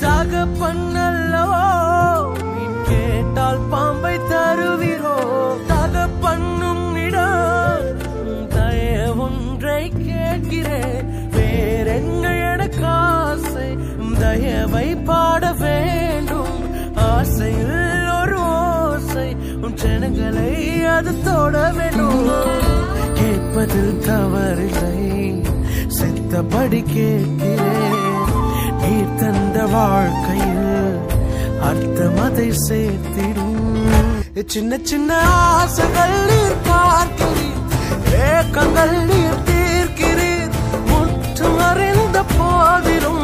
தகப்பன் அல்லவோ மீன் கேட்டால் பாம்பை தருவீரோ தகப்பண்ணும் இடம் தயவொன்றை கேட்கிறேன் வேறென்ன எனக்கு ஆசை தயவை பாட வேண்டும் ஆசையில் ஒரு ஓசை உன் ஜனங்களை அது தொட வேண்டும் கேட்பதில் தவறில்லை சித்தப்படி கேட்கிறேன் நீர் தந்த வாழ்க்கையில் அர்த்தம் அதை சேர்த்திடும் சின்ன சின்ன ஆசைகள் நீர் பார்க்கிறீர் ஏக்கங்கள் நீர் தீர்க்கிறீர் முற்றம் அறிந்த போதிலும்